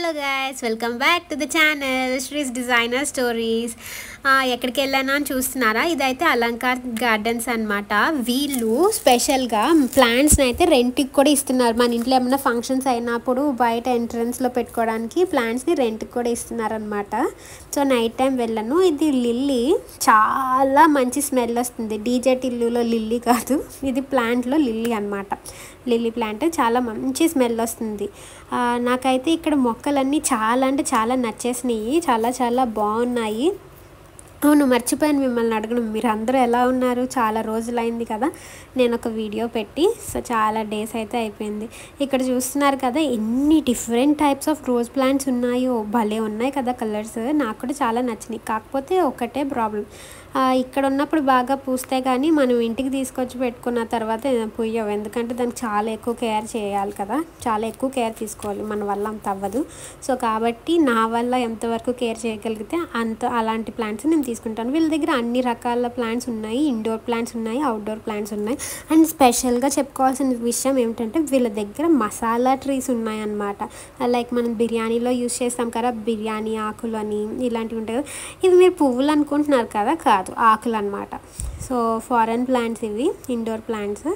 hello guys welcome back to the channel Sri's designer stories ఎక్కడికి వెళ్ళానా అని చూస్తున్నారా ఇదైతే అలంకార్ గార్డెన్స్ అన్నమాట వీళ్ళు స్పెషల్గా ప్లాంట్స్ని అయితే రెంట్కి కూడా ఇస్తున్నారు మన ఇంట్లో ఏమైనా ఫంక్షన్స్ అయినప్పుడు బయట ఎంట్రన్స్లో పెట్టుకోవడానికి ప్లాంట్స్ని రెంట్కి కూడా ఇస్తున్నారనమాట సో నైట్ టైం వెళ్ళాను ఇది లిల్లీ చాలా మంచి స్మెల్ వస్తుంది డీజే టిల్లులో లిల్లీ కాదు ఇది ప్లాంట్లో లిల్లీ అనమాట లిల్లీ ప్లాంట్ చాలా మంచి స్మెల్ వస్తుంది ఆ, నాకైతే ఇక్కడ మొక్కలన్నీ చాలా అంటే చాలా నచ్చేసినాయి చాలా చాలా బాగున్నాయి అవును మర్చిపోయాను మిమ్మల్ని అడగడం మీరు అందరూ ఎలా ఉన్నారు చాలా రోజులైంది కదా నేను ఒక వీడియో పెట్టి సో చాలా డేస్ అయితే అయిపోయింది ఇక్కడ చూస్తున్నారు కదా ఎన్ని different types of rose plants ఉన్నాయో భలే ఉన్నాయి కదా కలర్స్ నాకు కూడా చాలా నచ్చినాయి కాకపోతే ఒకటే ప్రాబ్లం ఇక్కడ ఉన్నప్పుడు బాగా పూస్తే కానీ మనం ఇంటికి తీసుకొచ్చి పెట్టుకున్న తర్వాత పుయ్యవు ఎందుకంటే దానికి చాలా ఎక్కువ కేర్ చేయాలి కదా చాలా ఎక్కువ కేర్ తీసుకోవాలి మన వల్ల అంత అవ్వదు సో కాబట్టి నా వల్ల ఎంతవరకు కేర్ చేయగలిగితే అంత అలాంటి ప్లాంట్స్ నేను తీసుకుంటాను వీళ్ళ దగ్గర అన్ని రకాల ప్లాంట్స్ ఉన్నాయి ఇండోర్ ప్లాంట్స్ ఉన్నాయి అవుట్డోర్ ప్లాంట్స్ ఉన్నాయి అండ్ స్పెషల్గా చెప్పుకోవాల్సిన విషయం ఏమిటంటే వీళ్ళ దగ్గర మసాలా ట్రీస్ ఉన్నాయన్నమాట లైక్ మనం బిర్యానీలో యూస్ చేస్తాం కదా బిర్యానీ ఆకులు అని ఇలాంటివి ఉంటాయి కదా ఇవి మీరు పువ్వులు అనుకుంటున్నారు కదా కాదు ఆకులు అనమాట సో ఫారెన్ ప్లాంట్స్ ఇవి ఇండోర్ ప్లాంట్స్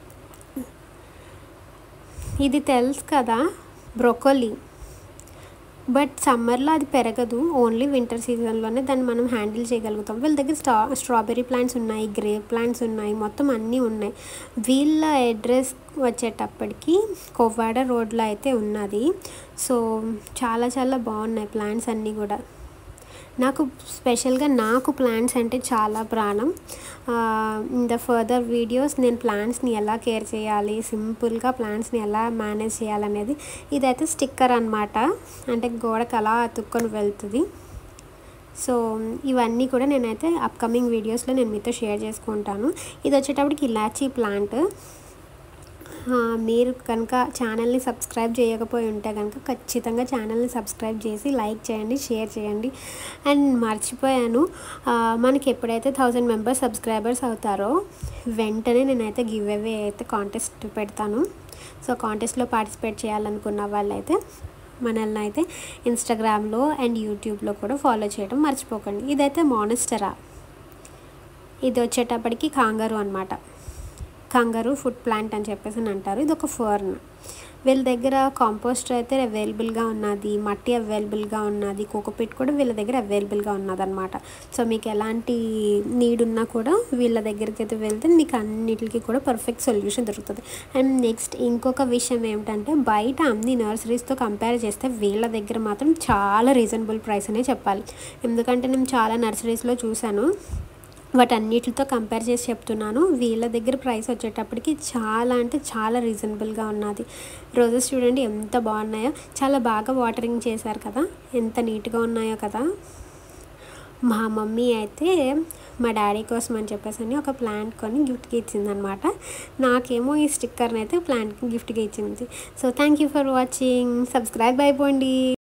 ఇది తెలుసు కదా బ్రొకోలీ బట్ సమ్మర్లో అది పెరగదు ఓన్లీ వింటర్ సీజన్లోనే దాన్ని మనం హ్యాండిల్ చేయగలుగుతాం వీళ్ళ దగ్గర స్ట్రా స్ట్రాబెర్రీ ప్లాంట్స్ ఉన్నాయి గ్రేప్ ప్లాంట్స్ ఉన్నాయి మొత్తం అన్నీ ఉన్నాయి వీళ్ళ అడ్రస్ వచ్చేటప్పటికి కోవాడ రోడ్లో అయితే ఉన్నది సో చాలా చాలా బాగున్నాయి ప్లాంట్స్ అన్నీ కూడా నాకు స్పెషల్గా నాకు ప్లాంట్స్ అంటే చాలా ప్రాణం ఇన్ ద ఫర్దర్ వీడియోస్ నేను ప్లాంట్స్ని ఎలా కేర్ చేయాలి సింపుల్గా ప్లాంట్స్ని ఎలా మేనేజ్ చేయాలనేది ఇదైతే స్టిక్కర్ అనమాట అంటే గోడకు అలా అతుక్కొని వెళ్తుంది సో ఇవన్నీ కూడా నేనైతే అప్కమింగ్ వీడియోస్లో నేను మీతో షేర్ చేసుకుంటాను ఇది వచ్చేటప్పటికి ఇలాచీ ప్లాంట్ ఆ, మీరు కనుక ఛానల్ని సబ్స్క్రైబ్ చేయకపోయి ఉంటే కనుక ఖచ్చితంగా ఛానల్ని సబ్స్క్రైబ్ చేసి లైక్ చేయండి షేర్ చేయండి అండ్ మర్చిపోయాను ఆ, మనకి ఎప్పుడైతే థౌజండ్ మెంబర్స్ సబ్స్క్రైబర్స్ అవుతారో వెంటనే నేనైతే గివ్ అవే అయితే కాంటెస్ట్ పెడతాను సో కాంటెస్ట్లో పార్టిసిపేట్ చేయాలనుకున్న వాళ్ళైతే మనల్ని అయితే ఇన్స్టాగ్రామ్లో అండ్ యూట్యూబ్లో కూడా ఫాలో చేయడం మర్చిపోకండి ఇదైతే మానిస్టరా ఇది వచ్చేటప్పటికి కాంగారు అనమాట కంగారు ఫుడ్ ప్లాంట్ అని చెప్పేసి అని అంటారు ఇది ఒక ఫర్న్ వీళ్ళ దగ్గర కాంపోస్ట్ అయితే అవైలబుల్గా ఉన్నది మట్టి అవైలబుల్గా ఉన్నది కోకోపిట్ కూడా వీళ్ళ దగ్గర అవైలబుల్గా ఉన్నదన్నమాట సో మీకు ఎలాంటి నీడ్ ఉన్నా కూడా వీళ్ళ దగ్గరికి అయితే వెళ్తే మీకు అన్నిటికీ కూడా పర్ఫెక్ట్ సొల్యూషన్ దొరుకుతుంది అండ్ నెక్స్ట్ ఇంకొక విషయం ఏమిటంటే బయట అన్ని నర్సరీస్తో కంపేర్ చేస్తే వీళ్ళ దగ్గర మాత్రం చాలా రీజనబుల్ ప్రైస్ అనే చెప్పాలి ఎందుకంటే నేను చాలా నర్సరీస్లో చూశాను వాటన్నిటితో కంపేర్ చేసి చెప్తున్నాను వీళ్ళ దగ్గర ప్రైస్ వచ్చేటప్పటికి చాలా అంటే చాలా రీజనబుల్గా ఉన్నది రోజెస్ చూడండి ఎంత బాగున్నాయో చాలా బాగా వాటరింగ్ చేశారు కదా ఎంత నీట్గా ఉన్నాయో కదా మా మమ్మీ అయితే మా డాడీ కోసం అని చెప్పేసి అని ఒక ప్లాంట్ కొని గిఫ్ట్కి ఇచ్చింది అనమాట నాకేమో ఈ స్టిక్కర్ని అయితే ప్లాంట్కి గిఫ్ట్గా ఇచ్చింది so thank you for watching subscribe అయిపోండి